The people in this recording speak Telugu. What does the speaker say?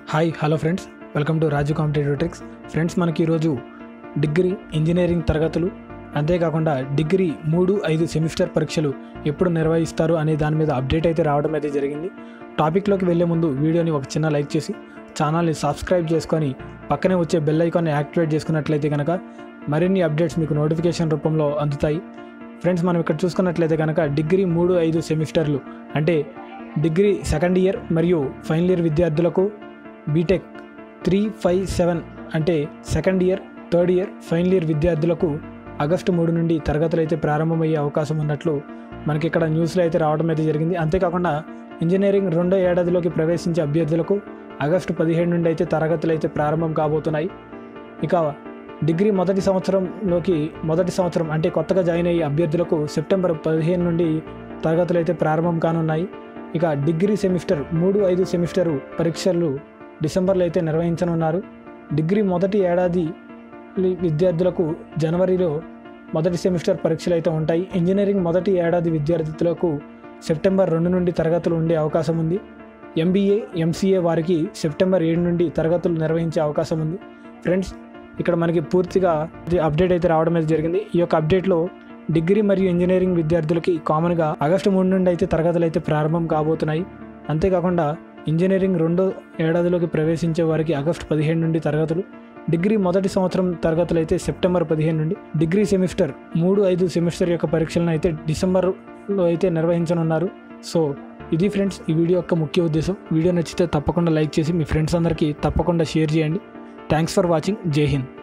hi hello friends welcome to Raju competitive tricks friends మనకి ఈరోజు డిగ్రీ ఇంజనీరింగ్ తరగతులు అంతేకాకుండా డిగ్రీ మూడు ఐదు సెమిస్టర్ పరీక్షలు ఎప్పుడు నిర్వహిస్తారు అనే దాని మీద అప్డేట్ అయితే రావడం అయితే జరిగింది టాపిక్లోకి వెళ్ళే ముందు వీడియోని ఒక చిన్న లైక్ చేసి ఛానల్ని సబ్స్క్రైబ్ చేసుకొని పక్కనే వచ్చే బెల్ ఐకాన్ని యాక్టివేట్ చేసుకున్నట్లయితే కనుక మరిన్ని అప్డేట్స్ మీకు నోటిఫికేషన్ రూపంలో అందుతాయి ఫ్రెండ్స్ మనం ఇక్కడ చూసుకున్నట్లయితే కనుక డిగ్రీ మూడు ఐదు సెమిస్టర్లు అంటే డిగ్రీ సెకండ్ ఇయర్ మరియు ఫైనల్ ఇయర్ విద్యార్థులకు బీటెక్ త్రీ ఫైవ్ సెవెన్ అంటే second year third year final year విద్యార్థులకు ఆగస్టు మూడు నుండి తరగతులు అయితే ప్రారంభమయ్యే అవకాశం ఉన్నట్లు మనకి ఇక్కడ న్యూస్లో అయితే రావడం అయితే జరిగింది అంతేకాకుండా ఇంజనీరింగ్ రెండో ఏడాదిలోకి ప్రవేశించే అభ్యర్థులకు ఆగస్టు పదిహేడు నుండి అయితే తరగతులు అయితే ప్రారంభం కాబోతున్నాయి ఇక డిగ్రీ మొదటి సంవత్సరంలోకి మొదటి సంవత్సరం అంటే కొత్తగా జాయిన్ అయ్యే అభ్యర్థులకు సెప్టెంబర్ పదిహేను నుండి తరగతులు అయితే ప్రారంభం కానున్నాయి ఇక డిగ్రీ సెమిస్టర్ మూడు ఐదు సెమిస్టరు పరీక్షలు డిసెంబర్లో అయితే నిర్వహించనున్నారు డిగ్రీ మొదటి ఏడాది లి- విద్యార్థులకు జనవరిలో మొదటి సెమిస్టర్ పరీక్షలు అయితే ఉంటాయి ఇంజనీరింగ్ మొదటి ఏడాది విద్యార్థులకు సెప్టెంబర్ రెండు నుండి తరగతులు ఉండే అవకాశం ఉంది ఎంబీఏ ఎంసీఏ వారికి సెప్టెంబర్ ఏడు నుండి తరగతులు నిర్వహించే అవకాశం ఉంది ఫ్రెండ్స్ ఇక్కడ మనకి పూర్తిగా ఇది అప్డేట్ అయితే రావడం అయితే జరిగింది ఈ యొక్క అప్డేట్లో డిగ్రీ మరియు ఇంజనీరింగ్ విద్యార్థులకి కామన్గా ఆగస్టు మూడు నుండి అయితే తరగతులు అయితే ప్రారంభం కాబోతున్నాయి అంతేకాకుండా ఇంజనీరింగ్ రెండో ఏడాదిలోకి ప్రవేశించే వారికి ఆగస్టు పదిహేను నుండి తరగతులు డిగ్రీ మొదటి సంవత్సరం తరగతులు అయితే సెప్టెంబర్ పదిహేను నుండి డిగ్రీ సెమిస్టర్ మూడు ఐదు సెమిస్టర్ యొక్క పరీక్షలను అయితే డిసెంబర్లో అయితే నిర్వహించనున్నారు సో ఇది ఫ్రెండ్స్ ఈ వీడియో యొక్క ముఖ్య ఉద్దేశం వీడియో నచ్చితే తప్పకుండా లైక్ చేసి మీ ఫ్రెండ్స్ అందరికీ తప్పకుండా షేర్ చేయండి థ్యాంక్స్ ఫర్ వాచింగ్ జై హింద్